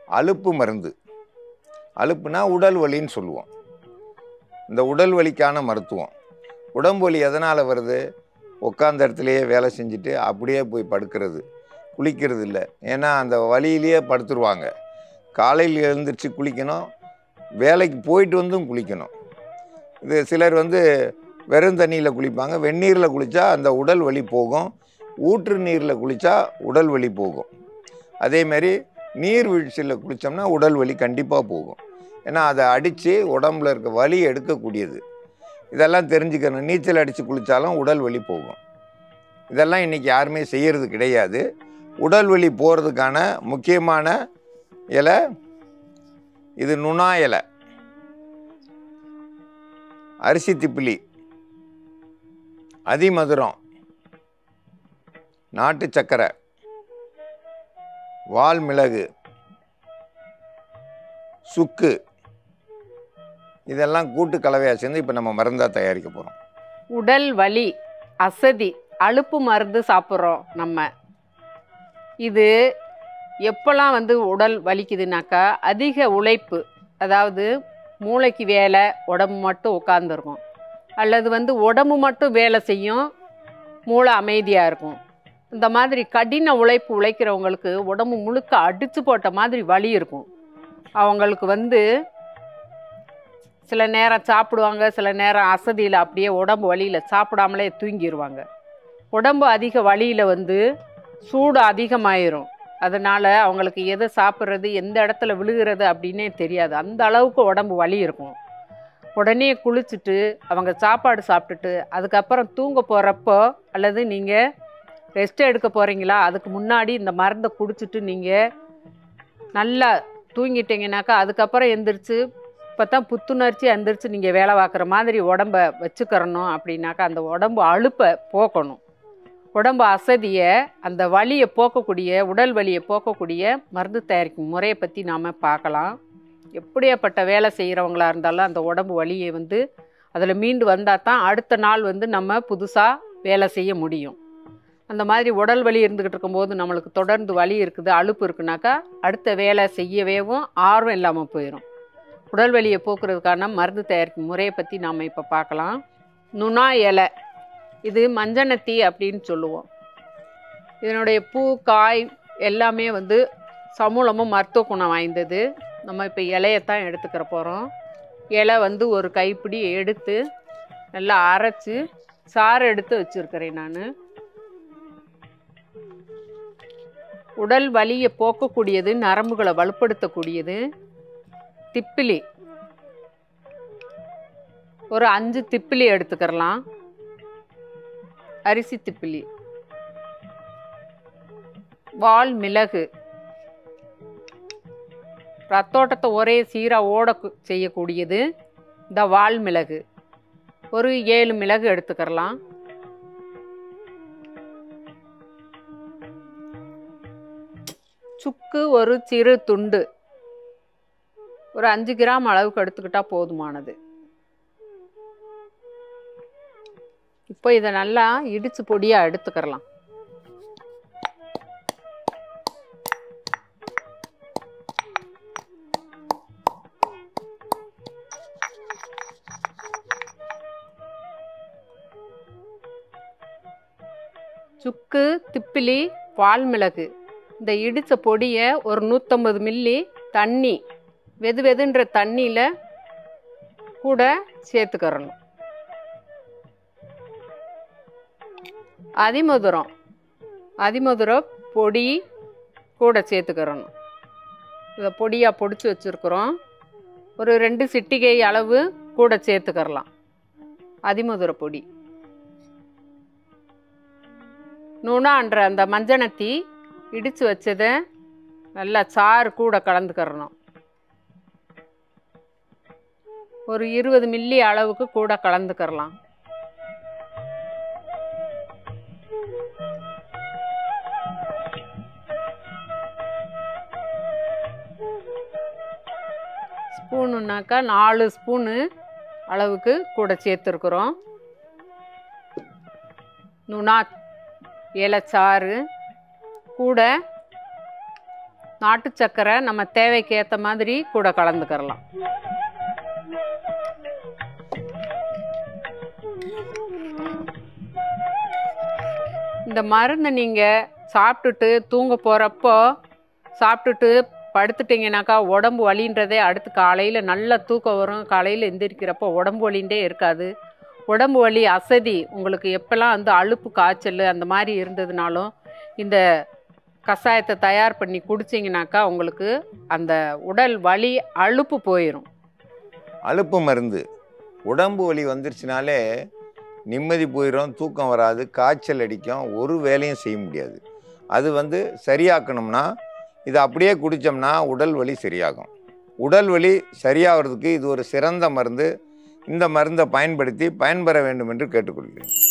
அலுப்பு மருந்து அலுப்புனா உடல் வலின்னு சொல்லுவோம் இந்த உடல் வலிக்கான மருத்துவம் உடம்பு வலி எதனால் வருது உட்காந்த இடத்துலையே வேலை செஞ்சுட்டு அப்படியே போய் படுக்கிறது குளிக்கிறது இல்லை ஏன்னா அந்த வலியிலேயே படுத்துருவாங்க காலையில் எழுந்திரிச்சு குளிக்கணும் வேலைக்கு போயிட்டு வந்தும் குளிக்கணும் இது சிலர் வந்து வெறும் தண்ணியில் குளிப்பாங்க வெந்நீரில் குளித்தா அந்த உடல் வலி போகும் ஊற்று நீரில் குளித்தா உடல் வலி போகும் அதேமாரி நீர்வீழ்ச்சியில் குளித்தோம்னா உடல் வலி கண்டிப்பாக போகும் ஏன்னா அதை அடித்து உடம்புல இருக்க வலி எடுக்கக்கூடியது இதெல்லாம் தெரிஞ்சுக்கணும் நீச்சல் அடித்து குளித்தாலும் உடல் வலி போகும் இதெல்லாம் இன்றைக்கி யாருமே செய்கிறது கிடையாது உடல் வலி போகிறதுக்கான முக்கியமான இலை இது நுணா இலை அரிசி திப்பிலி அதிமதுரம் நாட்டு சக்கரை வால் மிளகு சுக்கு இதெல்லாம் கூட்டு கலவையாக சேர்ந்து இப்போ நம்ம மருந்தாக தயாரிக்க போகிறோம் உடல் வலி அசதி அலுப்பு மருந்து சாப்பிட்றோம் நம்ம இது எப்போல்லாம் வந்து உடல் வலிக்குதுனாக்கா அதிக உழைப்பு அதாவது மூளைக்கு வேலை உடம்பு மட்டும் உட்காந்துருக்கும் அல்லது வந்து உடம்பு மட்டும் வேலை செய்யும் மூளை அமைதியாக இருக்கும் இந்த மாதிரி கடின உழைப்பு உழைக்கிறவங்களுக்கு உடம்பு முழுக்க அடித்து போட்ட மாதிரி வலி இருக்கும் அவங்களுக்கு வந்து சில நேரம் சாப்பிடுவாங்க சில நேரம் அசதியில் அப்படியே உடம்பு வலியில் சாப்பிடாமலே தூங்கிடுவாங்க உடம்பு அதிக வலியில் வந்து சூடு அதிகமாயிரும் அதனால் அவங்களுக்கு எதை சாப்பிட்றது எந்த இடத்துல விழுகிறது அப்படின்னே தெரியாது அந்த அளவுக்கு உடம்பு வலி இருக்கும் உடனே குளிச்சுட்டு அவங்க சாப்பாடு சாப்பிட்டுட்டு அதுக்கப்புறம் தூங்க போகிறப்போ அல்லது நீங்கள் ரெஸ்ட் எடுக்க போகிறீங்களா அதுக்கு முன்னாடி இந்த மருந்தை குடிச்சிட்டு நீங்கள் நல்லா தூங்கிட்டீங்கனாக்கா அதுக்கப்புறம் எந்திரிச்சு இப்போ தான் புத்துணர்ச்சி எந்திரிச்சு நீங்கள் வேலை பார்க்குற மாதிரி உடம்ப வச்சுக்கிறணும் அப்படின்னாக்கா அந்த உடம்பு அலுப்பை போக்கணும் உடம்பு அசதியை அந்த வலியை போக்கக்கூடிய உடல் வலியை போக்கக்கூடிய மருந்து தயாரிக்கும் முறையை பற்றி நாம் பார்க்கலாம் எப்படியாப்பட்ட வேலை செய்கிறவங்களா இருந்தாலும் அந்த உடம்பு வலியை வந்து அதில் மீண்டு வந்தால் தான் அடுத்த நாள் வந்து நம்ம புதுசாக வேலை செய்ய முடியும் அந்த மாதிரி உடல் வலி இருந்துக்கிட்டு இருக்கும்போது நம்மளுக்கு தொடர்ந்து வலி இருக்குது அலுப்பு இருக்குனாக்கா அடுத்த வேலை செய்யவேவும் ஆர்வம் இல்லாமல் போயிடும் உடல் வலியை போக்குறதுக்கான மருந்து தயாரிக்கும் முறையை பற்றி நாம் இப்போ பார்க்கலாம் நுணா இலை இது மஞ்சனத்தி அப்படின்னு சொல்லுவோம் இதனுடைய பூ காய் எல்லாமே வந்து சமூலமும் மருத்துவ குணம் வாய்ந்தது நம்ம இப்போ இலையத்தான் எடுத்துக்கிற போகிறோம் இலை வந்து ஒரு கைப்பிடி எடுத்து நல்லா அரைச்சி சாறு எடுத்து வச்சுருக்கிறேன் நான் உடல் வலியை போக்கக்கூடியது நரம்புகளை வலுப்படுத்தக்கூடியது திப்பிலி ஒரு அஞ்சு திப்பிலி எடுத்துக்கிறலாம் அரிசி திப்பிலி வால் மிளகு ரத்தோட்டத்தை ஒரே சீராக ஓட கு- செய்யக்கூடியது இந்த வால் மிளகு ஒரு ஏழு மிளகு எடுத்துக்கிறலாம் சுக்கு ஒரு சிறு துண்டு ஒரு அஞ்சு கிராம் அளவுக்கு எடுத்துக்கிட்டா போதுமானது இப்போ இதை நல்லா இடிச்சு பொடியாக எடுத்துக்கிறலாம் சுக்கு திப்பிலி பால்மிளகு இந்த இடித்த பொடியை ஒரு நூற்றம்பது மில்லி தண்ணி வெது வெதுன்ற தண்ணியில் கூட சேர்த்துக்கிறணும் அதிமதுரம் அதிமதுரம் பொடி கூட சேர்த்துக்கிறணும் இதை பொடியாக பொடிச்சு வச்சுருக்குறோம் ஒரு ரெண்டு சிட்டிகை அளவு கூட சேர்த்துக்கிறலாம் அதிமதுர பொடி நுணான்ற அந்த மஞ்சனத்தி இடித்து வச்சதை நல்லா சாறு கூட கலந்துக்கிறணும் ஒரு இருபது மில்லி அளவுக்கு கூட கலந்துக்கிறலாம் ஸ்பூனுனாக்கா நாலு ஸ்பூனு அளவுக்கு கூட சேர்த்துருக்குறோம் நுணா இலைச்சாறு கூட நாட்டு சக்கரை நம்ம தேவைக்கு ஏற்ற மாதிரி கூட கலந்துக்கிறலாம் இந்த மருந்தை நீங்கள் சாப்பிட்டுட்டு தூங்க போகிறப்போ சாப்பிட்டுட்டு படுத்துட்டிங்கனாக்கா உடம்பு வலின்றதே அடுத்து காலையில் நல்ல தூக்கம் வரும் காலையில் எந்திரிக்கிறப்போ உடம்பு வலின்றே இருக்காது உடம்பு வலி அசதி உங்களுக்கு எப்போல்லாம் வந்து அலுப்பு காய்ச்சல் அந்த மாதிரி இருந்ததுனாலும் இந்த கஷாயத்தை தயார் பண்ணி குடிச்சிங்கனாக்கா உங்களுக்கு அந்த உடல் வலி அலுப்பு போயிடும் அலுப்பு மருந்து உடம்பு வலி வந்துருச்சுனாலே நிம்மதி போயிடும் தூக்கம் வராது காய்ச்சல் அடிக்கும் ஒரு வேலையும் செய்ய முடியாது அது வந்து சரியாக்கணும்னா இதை அப்படியே குடித்தோம்னா உடல் வலி சரியாகும் உடல் வலி சரியாகிறதுக்கு இது ஒரு சிறந்த மருந்து இந்த மருந்தை பயன்படுத்தி பயன்பெற வேண்டும் என்று கேட்டுக்கொள்கிறேன்